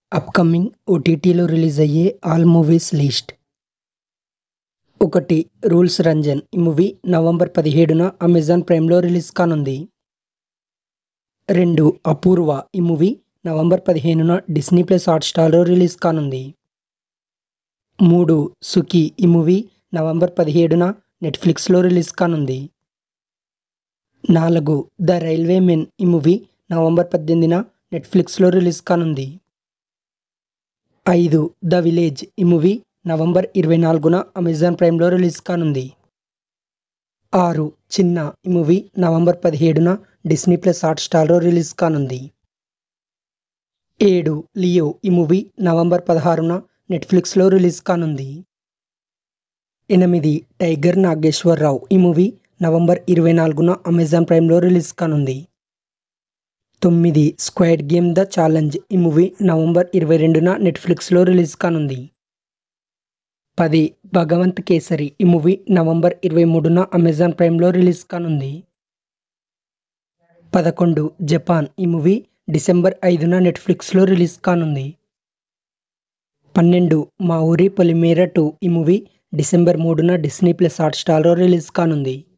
upcoming ఓటీటీలో release అయ్యే all movies list ఒకటి రూల్స్ రంజన్ ఈ మూవీ నవంబర్ పదిహేడున అమెజాన్ ప్రైమ్లో రిలీజ్ కానుంది రెండు అపూర్వ ఈ మూవీ నవంబర్ పదిహేనున డిస్నీ ప్లస్ హాట్స్టార్లో రిలీజ్ కానుంది మూడు సుఖీ ఈ మూవీ నవంబర్ పదిహేడున నెట్ఫ్లిక్స్లో రిలీజ్ కానుంది నాలుగు ద రైల్వే మెన్ ఈ మూవీ నవంబర్ పద్దెనిమిదిన నెట్ఫ్లిక్స్లో రిలీజ్ కానుంది ఐదు ద విలేజ్ ఈ మూవీ నవంబర్ ఇరవై నాలుగున అమెజాన్ ప్రైమ్లో రిలీజ్ కానుంది ఆరు చిన్న ఈ మూవీ నవంబర్ పదిహేడున డిస్నీ ప్లస్ హాట్స్టార్లో రిలీజ్ కానుంది ఏడు లియో ఈ మూవీ నవంబర్ పదహారున నెట్ఫ్లిక్స్లో రిలీజ్ కానుంది ఎనిమిది టైగర్ నాగేశ్వరరావు ఈ మూవీ నవంబర్ ఇరవై నాలుగున అమెజాన్ ప్రైమ్లో రిలీజ్ కానుంది తొమ్మిది స్క్వాడ్ గేమ్ ద ఛాలెంజ్ ఈ మూవీ నవంబర్ ఇరవై రెండున నెట్ఫ్లిక్స్లో రిలీజ్ కానుంది పది భగవంత్ కేసరి ఈ మూవీ నవంబర్ ఇరవై మూడున అమెజాన్ ప్రైమ్లో రిలీజ్ కానుంది పదకొండు జపాన్ ఈ మూవీ డిసెంబర్ ఐదున నెట్ఫ్లిక్స్లో రిలీజ్ కానుంది పన్నెండు మా ఊరి పొలిమేర టూ ఈ మూవీ డిసెంబర్ మూడున డిస్నీ ప్లస్ హాట్స్టార్లో రిలీజ్ కానుంది